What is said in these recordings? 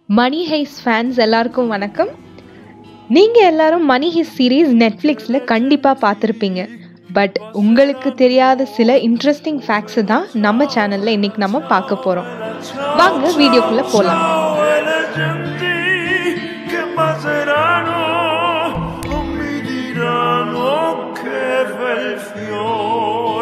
மணி highs fans எல்லாருக்கும் வணக்கம் நீங்கள் எல்லாரும் மணி ஹைஸ் சீரீஸ் நெட்ஃப்ளிக்ஸில் கண்டிப்பாக பார்த்துருப்பீங்க பட் உங்களுக்கு தெரியாத சில இன்ட்ரெஸ்டிங் ஃபேக்ட்ஸை தான் நம்ம சேனலில் இன்னைக்கு நம்ம பார்க்க போகிறோம் வாங்க வீடியோக்குள்ளே போகலாம் che passeranno, non mi diranno che bel fior.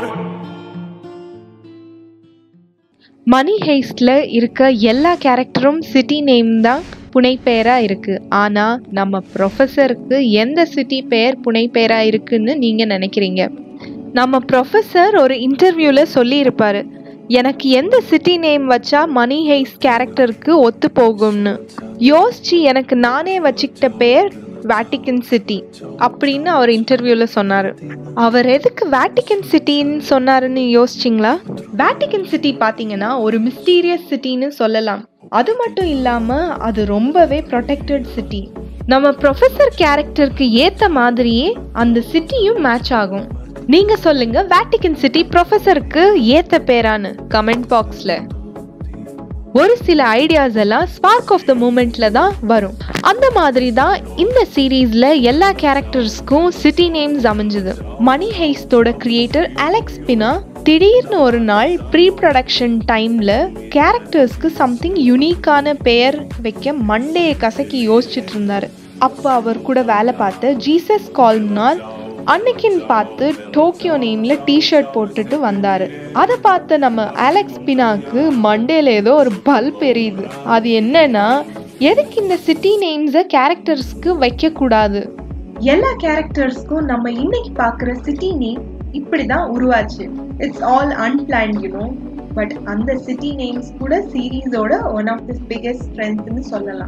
மணி ஹெய்ஸ்டில் இருக்க எல்லா கேரக்டரும் சிட்டி நேம் தான் புனைப்பெயராக இருக்குது ஆனால் நம்ம ப்ரொஃபஸருக்கு எந்த சிட்டி பெயர் புனைப்பெயராக இருக்குன்னு நீங்கள் நினைக்கிறீங்க நம்ம ப்ரொஃபஸர் ஒரு இன்டர்வியூவில் சொல்லியிருப்பாரு எனக்கு எந்த சிட்டி நேம் வச்சா மணி ஹெய்ஸ் கேரக்டருக்கு ஒத்து போகும்னு யோசிச்சு எனக்கு நானே வச்சுக்கிட்ட பெயர் வேட்டிக்கன் சிட்டி அப்படின்னு அவர் இன்டர்வியூவில் சொன்னார் அவர் எதுக்கு வேட்டிக்கன் சிட்டின்னு சொன்னாருன்னு யோசிச்சிங்களா வேட்டிக்கன் சிட்டி பார்த்தீங்கன்னா ஒரு மிஸ்டீரியஸ் சிட்டின்னு சொல்லலாம் அது மட்டும் இல்லாமல் அது ரொம்பவே ப்ரொடெக்டட் சிட்டி நம்ம ப்ரொஃபஸர் கேரக்டருக்கு ஏற்ற மாதிரியே அந்த சிட்டியும் மேட்ச் ஆகும் நீங்கள் சொல்லுங்க வேட்டிக்கன் சிட்டி ப்ரொஃபஸருக்கு ஏற்ற பேரான்னு கமெண்ட் பாக்ஸில் ஒரு சில ஐடியாஸ் எல்லாம் ஸ்பார்க் ஆஃப் த மூமெண்ட்ல தான் வரும் அந்த மாதிரி தான் இந்த சீரீஸ்ல எல்லா கேரக்டர்ஸ்க்கும் சிட்டி நேம்ஸ் அமைஞ்சுது மணி ஹெய்ஸ்டோட கிரியேட்டர் அலெக்ஸ் பினா திடீர்னு ஒரு நாள் ப்ரீ ப்ரொடக்ஷன் டைம்ல கேரக்டர்ஸ்க்கு சம்திங் யுனிக்கான பெயர் வைக்க மண்டேயை கசக்கி யோசிச்சுட்டு இருந்தாரு அப்போ அவர் கூட வேலை பார்த்த ஜீசஸ் கால்ம்னால் அன்னைக்குன்னு பார்த்து டோக்கியோ நேம்ல டிஷர்ட் போட்டுட்டு வந்தாரு அதை பார்த்த நம்ம அலெக்ஸ் பினாக்கு மண்டேல ஏதோ ஒரு பல்ப் எரியுது அது என்னன்னா எதுக்கு இந்த சிட்டி நேம்ஸை கேரக்டர்ஸ்க்கு வைக்க கூடாது எல்லா கேரக்டர்ஸ்க்கும் நம்ம இன்னைக்கு பார்க்குற சிட்டி நேம் இப்படிதான் உருவாச்சு it's all unplanned you know but அந்த சிட்டி நேம்ஸ் கூட சீரீஸோட ஒன் ஆஃப் தி பிகெஸ்ட் ஸ்ட்ரென்த்னு சொல்லலாம்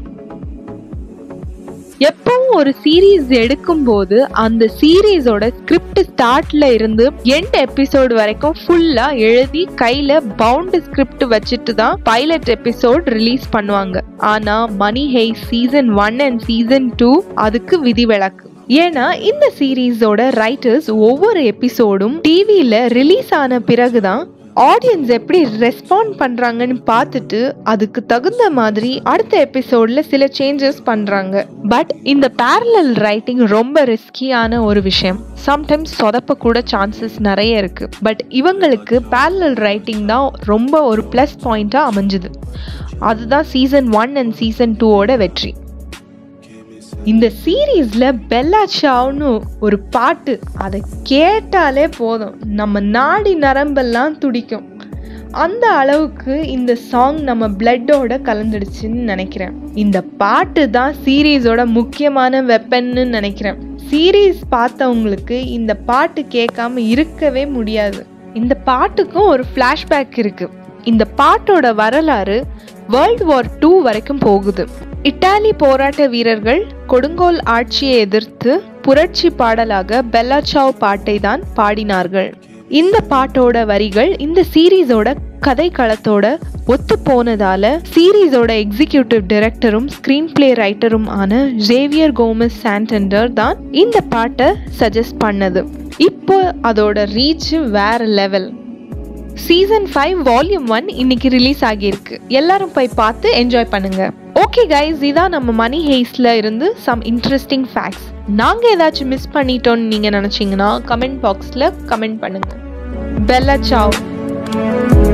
எப்பவும் ஒரு சீரீஸ் எடுக்கும்போது அந்த சீரீஸோட ஸ்கிரிப்ட் ஸ்டார்ட்ல இருந்து எண்ட் எபிசோடு வரைக்கும் ஃபுல்லா எழுதி கையில பவுண்ட் ஸ்கிரிப்ட் வச்சுட்டு தான் பைலட் எபிசோட் ரிலீஸ் பண்ணுவாங்க ஆனா மணி ஹெய் season one and season two அதுக்கு விதிவிலக்கு ஏன்னா இந்த சீரீஸோட ரைட்டர்ஸ் ஒவ்வொரு எபிசோடும் டிவியில ரிலீஸ் ஆன பிறகுதான் ஆடியன்ஸ் எப்படி ரெஸ்பாண்ட் பண்ணுறாங்கன்னு பார்த்துட்டு அதுக்கு தகுந்த மாதிரி அடுத்த எபிசோடில் சில சேஞ்சஸ் பண்ணுறாங்க பட் இந்த பேரலல் ரைட்டிங் ரொம்ப ரிஸ்கியான ஒரு விஷயம் சம்டைம்ஸ் சொதப்ப கூட சான்சஸ் நிறைய இருக்குது பட் இவங்களுக்கு பேரலல் ரைட்டிங் தான் ரொம்ப ஒரு ப்ளஸ் பாயிண்ட்டாக அமைஞ்சுது அதுதான் சீசன் ஒன் அண்ட் சீசன் டூவோட வெற்றி இந்த சீரீஸ்ல பெல்லா சாவ்னு ஒரு பாட்டு அதை கேட்டாலே போதும் நம்ம நாடி நரம்பெல்லாம் துடிக்கும் அந்த அளவுக்கு இந்த சாங் நம்ம பிளட்டோட கலந்துடுச்சுன்னு நினைக்கிறேன் இந்த பாட்டு தான் சீரீஸோட முக்கியமான வெப்பன்னு நினைக்கிறேன் சீரீஸ் பார்த்தவங்களுக்கு இந்த பாட்டு கேட்காம இருக்கவே முடியாது இந்த பாட்டுக்கும் ஒரு ஃப்ளாஷ்பேக் இருக்கு இந்த பாட்டோட வரலாறு வேர்ல்ட் வார் டூ வரைக்கும் போகுது இட்டாலி போராட்ட வீரர்கள் கொடுங்கோல் ஆட்சியை எதிர்த்து புரட்சி பாடலாக பெல்லாச்சாவ் பாட்டை தான் பாடினார்கள் இந்த பாட்டோட வரிகள் இந்த சீரீஸோட கதை களத்தோட ஒத்து போனதால சீரீஸோட எக்ஸிகியூட்டிவ் டைரக்டரும் ஸ்கிரீன் பிளே ரைட்டரும் ஆன ஜேவியர் கோமஸ் சாண்டண்டர் தான் இந்த பாட்டை சஜஸ்ட் பண்ணது இப்போ அதோட ரீச் வேற level season five volume one இன்னைக்கு ரிலீஸ் ஆகியிருக்கு எல்லாரும் போய் பார்த்து என்ஜாய் பண்ணுங்க ஓகே கைஸ் இதான் நம்ம மணி ஹெய்ஸ்ல இருந்து சம் இன்ட்ரெஸ்டிங் ஃபேக்ட்ஸ் நாங்க ஏதாச்சும் மிஸ் பண்ணிட்டோம்னு நீங்க நினைச்சீங்கன்னா கமெண்ட் பாக்ஸ்ல கமெண்ட் பண்ணுங்க பெல்லா சாவ்